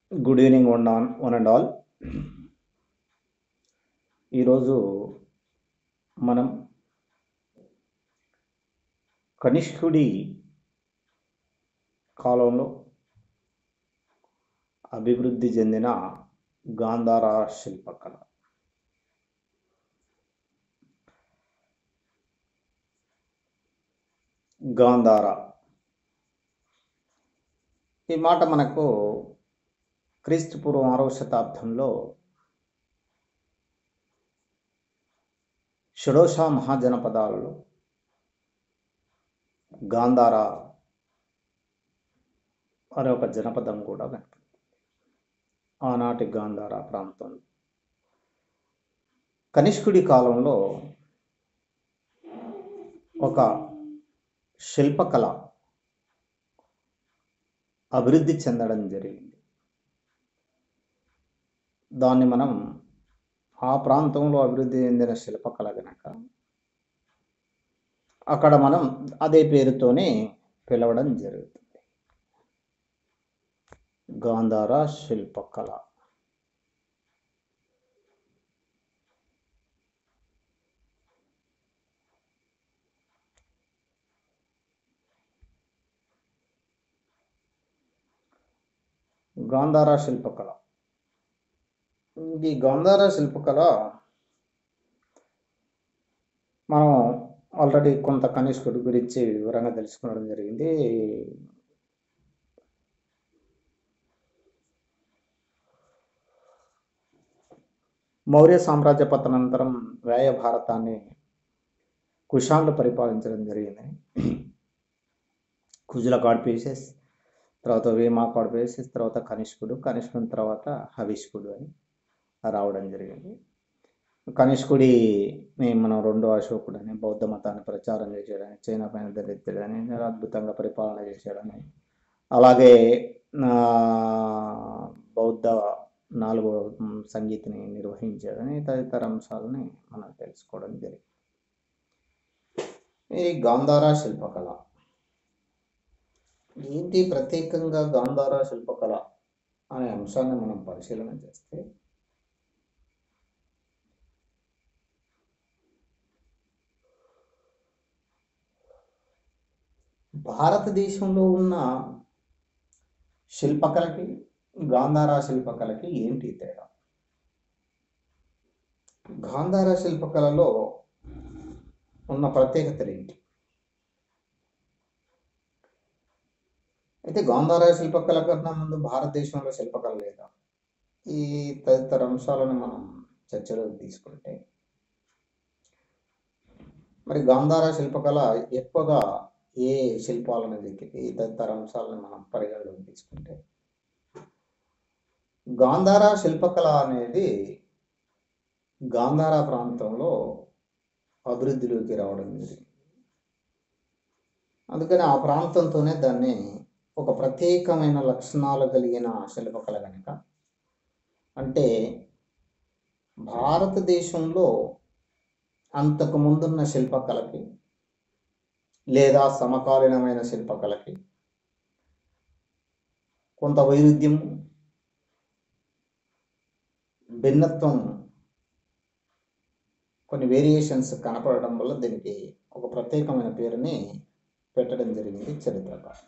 Good evening one and one and all ఈరోజు మనం కనిష్కుడి కాలంలో అభివృద్ధి చెందిన గాంధార శిల్పకళ గాంధార ఈ మాట మనకు క్రీస్తు పూర్వం ఆరవ శతాబ్దంలో షడోష మహాజనపదాలలో గాంధార అనే ఒక జనపదం కూడా కనిపిస్తుంది ఆనాటి గాంధార ప్రాంతం కనిష్కుడి కాలంలో ఒక శిల్పకళ అభివృద్ధి చెందడం జరిగింది దాన్ని మనం ఆ ప్రాంతంలో అభివృద్ధి చెందిన శిల్పకళ గనక అక్కడ మనం అదే పేరుతోనే పిలవడం జరుగుతుంది గాంధార శిల్పకళ గాంధార శిల్పకళ ఈ గాంధార శిల్పకళ మనం ఆల్రెడీ కొంత కనిష్కుడి గురించి వివరంగా తెలుసుకోవడం జరిగింది మౌర్య సామ్రాజ్య పతనంతరం వ్యయ భారతాన్ని కుషాన్లు పరిపాలించడం జరిగింది కుజుల కాడ్పీసెస్ తర్వాత వేమా కాడ్పీసెస్ తర్వాత కనిష్కుడు కనిష్కుడి తర్వాత హవిష్కుడు అని రావడం జరిగింది కనిష్కుడిని మనం రెండో అశోకుడు అని బౌద్ధ మతాన్ని ప్రచారం చేసేయడని చైనా పైన దరిద్రుడని అద్భుతంగా పరిపాలన చేశాడని అలాగే బౌద్ధ నాలుగో సంగీతిని నిర్వహించాడని తదితర అంశాలని మనం తెలుసుకోవడం జరిగింది ఈ గాంధార శిల్పకళ ఏంటి ప్రత్యేకంగా గాంధార శిల్పకళ అనే అంశాన్ని మనం పరిశీలన చేస్తే భారతదేశంలో ఉన్న శిల్పకళకి గాంధార శిల్పకళకి ఏంటి తేడా గాంధార శిల్పకళలో ఉన్న ప్రత్యేకతలు ఏంటి అయితే గాంధార శిల్పకళ కన్నా ముందు భారతదేశంలో శిల్పకళ లేదా ఈ తదితర అంశాలను మనం చర్చలోకి తీసుకుంటే మరి గాంధార శిల్పకళ ఎక్కువగా ఏ శిల్పాలను దిక్కి తదితర అంశాలను మనం పరిగణలోకి తీసుకుంటే గాంధార శిల్పకళ అనేది గాంధార ప్రాంతంలో అభివృద్ధిలోకి రావడం జరిగింది అందుకని ఆ ప్రాంతంతోనే దాన్ని ఒక ప్రత్యేకమైన లక్షణాలు కలిగిన శిల్పకళ కనుక అంటే భారతదేశంలో అంతకు ముందున్న శిల్పకళకి లేదా సమకాలీనమైన శిల్పకళకి కొంత వైరుధ్యం భిన్నత్వం కొన్ని వేరియేషన్స్ కనపడడం వల్ల దీనికి ఒక ప్రత్యేకమైన పేరుని పెట్టడం జరిగింది చరిత్రకారు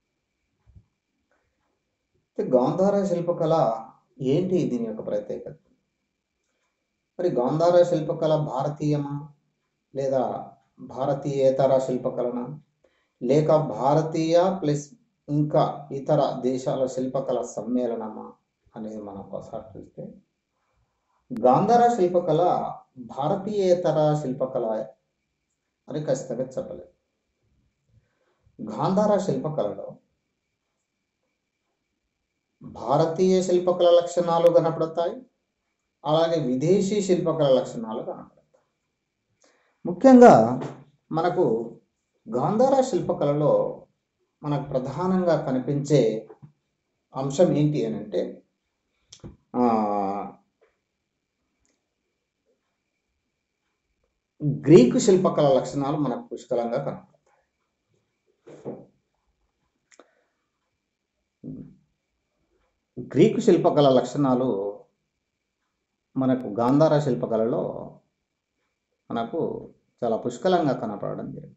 గాంధార శిల్పకళ ఏంటి దీని యొక్క ప్రత్యేకత మరి గాంధార శిల్పకళ భారతీయమా లేదా భారతీయేతర శిల్పకళన లేక భారతీయ ప్లస్ ఇంకా ఇతర దేశాల శిల్పకళ సమ్మేళనమా అనేది మనం ఒకసారి చూస్తే గాంధార శిల్పకళ భారతీయేతర శిల్పకళ అని ఖచ్చితంగా చెప్పలేదు గాంధార శిల్పకళలో భారతీయ శిల్పకళ లక్షణాలు కనపడతాయి అలాగే విదేశీ శిల్పకళ లక్షణాలు కనపడతాయి ముఖ్యంగా మనకు గాంధార శిల్పకళలో మనకు ప్రధానంగా కనిపించే అంశం ఏంటి అని అంటే గ్రీకు శిల్పకళ లక్షణాలు మనకు పుష్కలంగా కనపడతాయి గ్రీకు శిల్పకళ లక్షణాలు మనకు గాంధార శిల్పకళలో మనకు చాలా పుష్కలంగా కనపడడం జరిగింది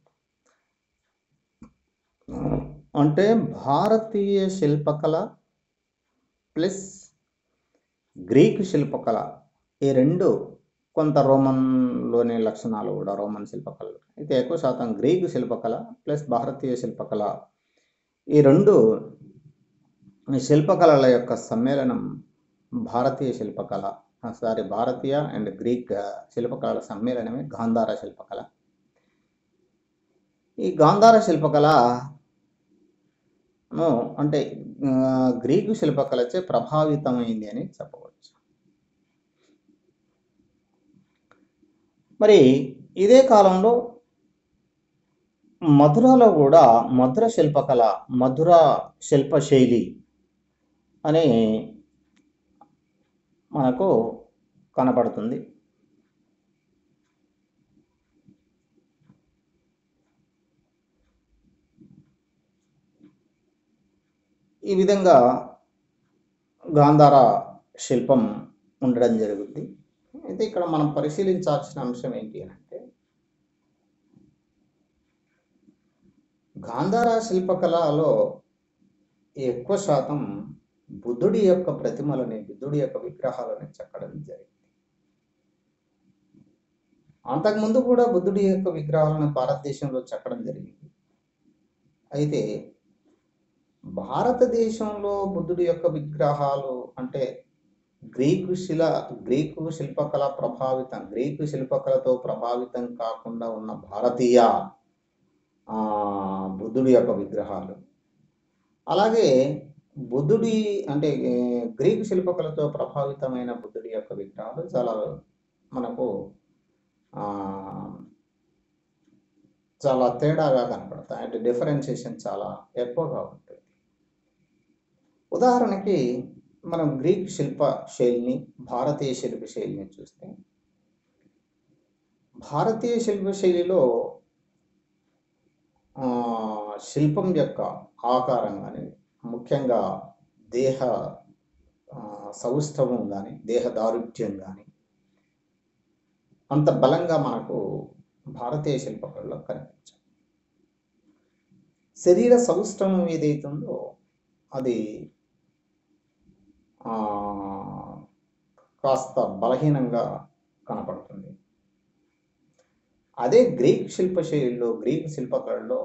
అంటే భారతీయ శిల్పకళ ప్లస్ గ్రీకు శిల్పకళ ఈ రెండు కొంత రోమన్లోని లక్షణాలు కూడా రోమన్ శిల్పకళ అయితే ఎక్కువ శాతం గ్రీకు శిల్పకళ ప్లస్ భారతీయ శిల్పకళ ఈ రెండు శిల్పకళల యొక్క సమ్మేళనం భారతీయ శిల్పకళ సారీ భారతీయ అండ్ గ్రీక్ శిల్పకళల సమ్మేళనమే గాంధార శిల్పకళ ఈ గాంధార శిల్పకళను అంటే ఆ, గ్రీకు శిల్పకళచే ప్రభావితమైంది అని చెప్పవచ్చు మరి ఇదే కాలంలో మధురలో కూడా మధుర శిల్పకళ మధుర శిల్పశైలి అని మనకు కనపడుతుంది ఈ విధంగా గాంధార శిల్పం ఉండడం జరుగుద్ది అయితే ఇక్కడ మనం పరిశీలించాల్సిన అంశం ఏంటి అని అంటే గాంధార శిల్పకళలో ఎక్కువ శాతం బుద్ధుడి యొక్క ప్రతిమలని బుద్ధుడి యొక్క విగ్రహాలని చెక్కడం జరిగింది అంతకుముందు కూడా బుద్ధుడి యొక్క విగ్రహాలను భారతదేశంలో చెక్కడం జరిగింది అయితే భారతదేశంలో బుద్ధుడి యొక్క విగ్రహాలు అంటే గ్రీకు శిల గ్రీకు శిల్పకళ ప్రభావితం గ్రీకు శిల్పకళతో ప్రభావితం కాకుండా ఉన్న భారతీయ ఆ, బుద్ధుడి యొక్క విగ్రహాలు అలాగే బుద్ధుడి అంటే ఏ, గ్రీకు శిల్పకళతో ప్రభావితమైన బుద్ధుడి యొక్క విగ్రహాలు చాలా మనకు ఆ, చాలా తేడాగా కనపడతాయి అంటే డిఫరెన్షియేషన్ చాలా ఎక్కువగా ఉంటుంది ఉదాహరణకి మనం గ్రీక్ శిల్ప శైలిని భారతీయ శిల్ప శైలిని చూస్తే భారతీయ శిల్ప శైలిలో ఆ, శిల్పం యొక్క ఆకారం కానీ ముఖ్యంగా దేహ ఆ, సౌష్ఠవం కానీ దేహ దారుఢ్యం కానీ అంత బలంగా మనకు భారతీయ శిల్పకళలో కనిపించదు శరీర సౌష్ఠవం ఏదైతే ఉందో అది ఆ, కాస్త బలహీనంగా కనపడుతుంది అదే గ్రీక్ శిల్ప శైలిలో గ్రీక్ శిల్పకళలో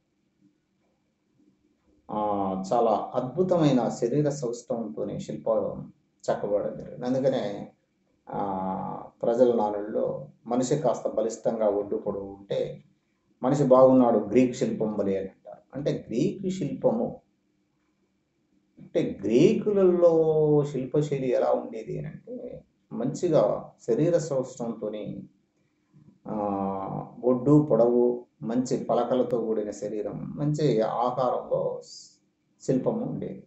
ఆ, చాలా అద్భుతమైన శరీర సౌష్ఠవంతోనే శిల్పం చెక్కబడడం జరిగింది అందుకనే ఆ, ప్రజల నానుల్లో మనిషి కాస్త బలిష్టంగా ఒడ్డు పొడవు ఉంటే మనిషి బాగున్నాడు గ్రీక్ శిల్పం బలి అని అంటారు అంటే గ్రీక్ శిల్పము అంటే గ్రీకులలో శిల్పశైలి ఎలా ఉండేది అని అంటే మంచిగా శరీర సౌష్ఠవంతో ఒడ్డు పొడవు మంచి పలకలతో కూడిన శరీరం మంచి ఆకారంలో శిల్పము ఉండేది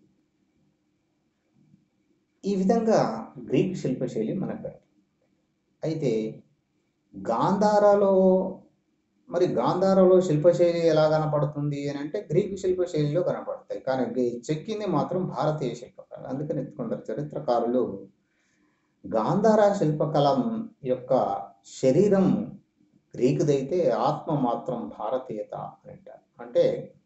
ఈ విధంగా గ్రీక్ శిల్పశైలి మనకు కనిపిస్తుంది. అయితే గాంధారాలో మరి గాంధారాలో శిల్పశైలి ఎలా కనపడుతుంది అని అంటే గ్రీకు శిల్పశైలిలో కనపడతాయి కానీ గి- చెక్కింది మాత్రం భారతీయ శిల్పకళ అందుకని కొందరు చరిత్రకారులు గాంధార శిల్పకళం యొక్క శరీరం గ్రీకుదైతే ఆత్మ మాత్రం భారతీయత అని అంటారు అంటే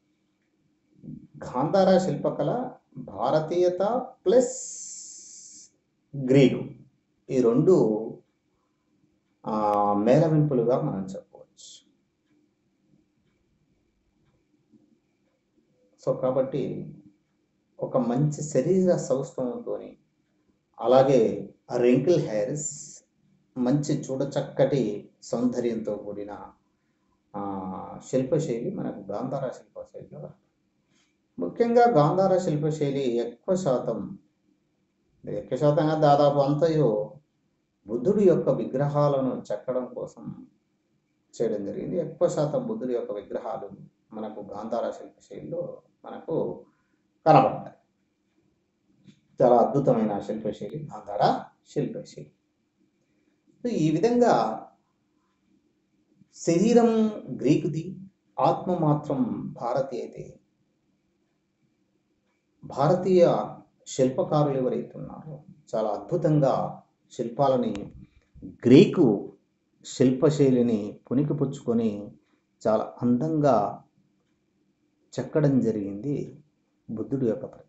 గాంధార శిల్పకళ భారతీయత ప్లస్ గ్రీకు ఈ రెండు ఆ, మేళవింపులుగా మనం చెప్పవచ్చు సో కాబట్టి ఒక మంచి శరీర సౌష్ఠవంతో అలాగే రెంకిల్ హెయిర్స్ మంచి చూడచక్కటి సౌందర్యంతో కూడిన ఆ, శిల్పశైలి మనకు గాంధార శిల్పశైలిలో కనపడుతుంది. ముఖ్యంగా గాంధార శిల్పశైలి ఎక్కువ శాతం ఎక్కువ శాతంగా దాదాపు అంతయు బుద్ధుడి యొక్క విగ్రహాలను చెక్కడం కోసం చేయడం జరిగింది ఎక్కువ శాతం బుద్ధుడి యొక్క విగ్రహాలు మనకు గాంధార శిల్పశైలిలో మనకు కనబడతాయి చాలా అద్భుతమైన శిల్పశైలి గాంధార శిల్పశైలి సో ఈ విధంగా శరీరం గ్రీకుది ఆత్మ మాత్రం భారతీయతే భారతీయ శిల్పకారులు ఎవరైతే ఉన్నారో చాలా అద్భుతంగా శిల్పాలని గ్రీకు శిల్పశైలిని పుణికిపుచ్చుకొని చాలా అందంగా చెక్కడం జరిగింది బుద్ధుడి యొక్క ప్రతిమ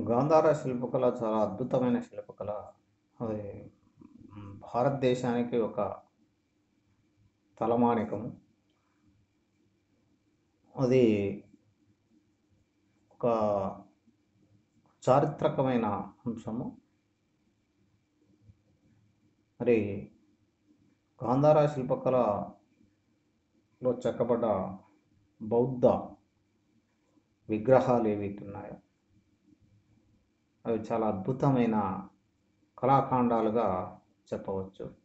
గాంధార శిల్పకళ చాలా అద్భుతమైన శిల్పకళ అది మ్, భారతదేశానికి ఒక తలమానికము అది ఒక చారిత్రకమైన అంశము మరి గాంధార శిల్పకళలో చెక్కబడ్డ బౌద్ధ విగ్రహాలు ఏవైతే ఉన్నాయో అవి చాలా అద్భుతమైన కళాఖండాలుగా చెప్పవచ్చు